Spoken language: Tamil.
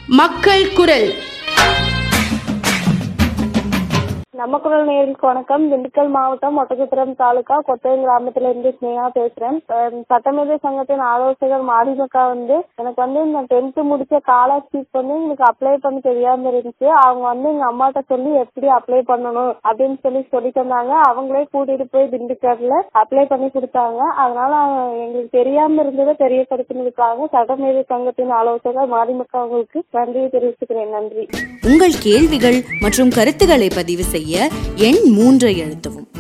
மக்கள் குரல் நம்ம குரல் நேயர்களுக்கு வணக்கம் திண்டுக்கல் மாவட்டம் ஒட்டக்குத்திரம் தாலுகா கொத்தையம் கிராமத்துல இருந்து ஸ்னேகா பேசுறேன் அஹ் சட்டமேதை சங்கத்தின் ஆலோசகர் மாரிமக்கா வந்து எனக்கு வந்து இந்த டென்த் முடிச்ச ஸ்காலர்ஷிப் வந்து எனக்கு அப்ளை பண்ண தெரியாம இருந்துச்சு அவங்க வந்து எங்க அம்மாட்ட சொல்லி எப்படி அப்ளை பண்ணணும் அப்படின்னு சொல்லி சொல்லி தந்தாங்க அவங்களே கூட்டிட்டு போய் திண்டுக்கல்ல அப்ளை பண்ணி கொடுத்தாங்க அதனால எங்களுக்கு தெரியாம இருந்ததை தெரியப்படுத்தினதுக்காக சட்டமேதை சங்கத்தின் ஆலோசகர் மாரிமக்கா அவங்களுக்கு நன்றியை தெரிவிச்சுக்கிறேன் நன்றி உங்கள் கேள்விகள் மற்றும் கருத்துக்களை பதிவு செய்ய எண் மூன்றை அழுத்தவும்